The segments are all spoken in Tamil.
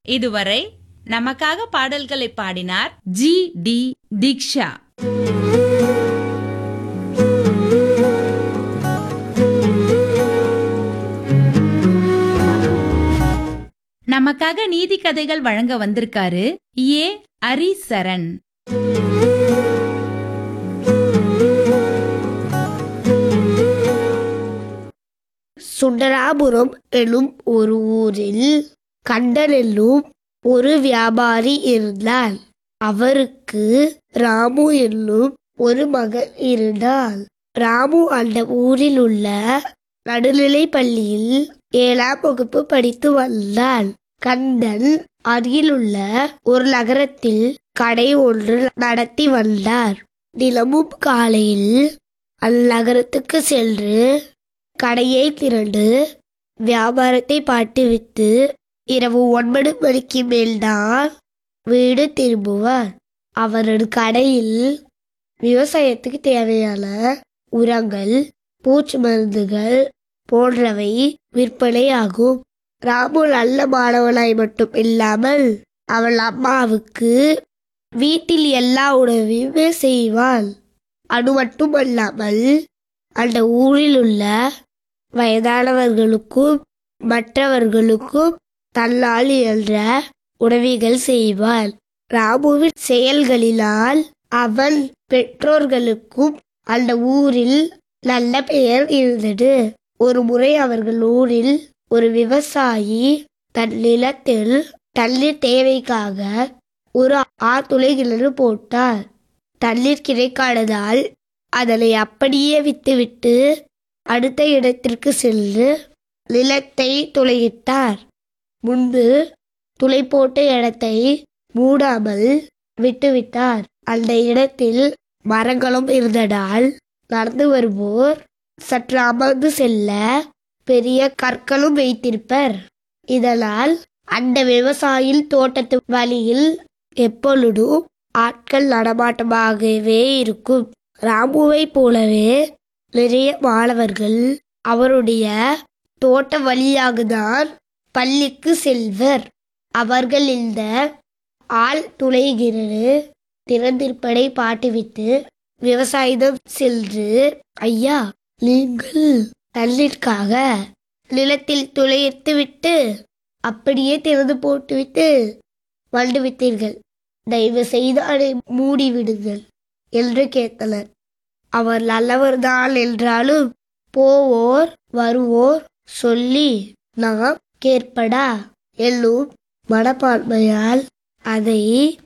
இதுவரை நமக்காக பாடல்களை பாடினார் ஜி டி தீக்ஷா நமக்காக நீதி கதைகள் வழங்க வந்திருக்காரு ஏ ஹரிசரண் சுந்தராபுரம் எனும் ஒரு ஊரில் கண்டன் என்னும் ஒரு வியாபாரி இருந்தார் அவருக்கு ராமு என்னும் ஒரு மகன் இருந்தார் ராமு அந்த ஊரில் உள்ள நடுநிலை பள்ளியில் ஏழாம் வகுப்பு படித்து வந்தார் கண்டன் அருகிலுள்ள ஒரு நகரத்தில் கடை ஒன்று நடத்தி வந்தார் தினமும் காலையில் அந்நகரத்துக்கு சென்று கடையை திரண்டு வியாபாரத்தை பார்த்துவிட்டு இரவு ஒன்பது மணிக்கு மேல்தான் வீடு திரும்புவார் அவரது கடையில் விவசாயத்துக்கு தேவையான உரங்கள் பூச்சி மருந்துகள் போன்றவை விற்பனையாகும் ராமு நல்ல மாணவனாய் மட்டும் இல்லாமல் அவள் அம்மாவுக்கு வீட்டில் எல்லா உணவையுமே செய்வாள் அது மட்டுமல்லாமல் அந்த ஊரில் உள்ள வயதானவர்களுக்கும் மற்றவர்களுக்கும் தன்னால் என்ற உதவிகள் செய்வாள் ராமுவின் செயல்களினால் அவன் பெற்றோர்களுக்கும் அந்த ஊரில் நல்ல பெயர் இருந்தது ஒரு முறை அவர்கள் ஊரில் ஒரு விவசாயி தன் நிலத்தில் தண்ணீர் தேவைக்காக ஒரு ஆத்துளை கிணறு போட்டார் தண்ணீர் கிடைக்காததால் அதனை அப்படியே விட்டுவிட்டு அடுத்த இடத்திற்கு சென்று நிலத்தை துளையிட்டார் முன்பு துளை போட்ட இடத்தை மூடாமல் விட்டுவிட்டார் அந்த இடத்தில் மரங்களும் இருந்ததால் நடந்து வருவோர் சற்று அமர்ந்து செல்ல பெரிய கற்களும் வைத்திருப்பர் இதனால் அந்த விவசாயியின் தோட்டத்து வழியில் எப்பொழுதும் ஆட்கள் நடமாட்டமாகவே இருக்கும் ராமுவை போலவே நிறைய மாணவர்கள் அவருடைய தோட்ட வழியாக தான் பள்ளிக்கு செல்வர் அவர்கள் இந்த ஆள் துளைகிறது திறந்திருப்பதை பாட்டுவிட்டு விவசாயிடம் சென்று ஐயா நீங்கள் தண்ணீருக்காக நிலத்தில் துளையிட்டு விட்டு அப்படியே திறந்து போட்டுவிட்டு வந்து விட்டீர்கள் தயவு செய்து அதை மூடிவிடுங்கள் என்று கேட்டனர் அவர் நல்லவர்தான் என்றாலும் போவோர் வருவோர் சொல்லி நாம் கேட்படா என்னும் மனப்பான்மையால் அதை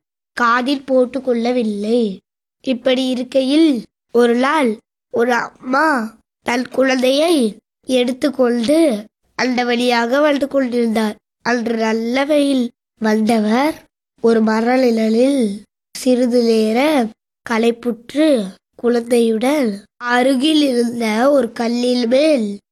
காதில் போட்டு கொள்ளவில்லை இப்படி இருக்கையில் ஒரு நாள் ஒரு அம்மா தன் குழந்தையை எடுத்துக்கொண்டு அந்த வழியாக வந்து கொண்டிருந்தார் அன்று நல்ல வெயில் வந்தவர் ஒரு மர நிழலில் சிறிது நேர களைப்புற்று குழந்தையுடன் அருகில் இருந்த ஒரு கல்லில் மேல்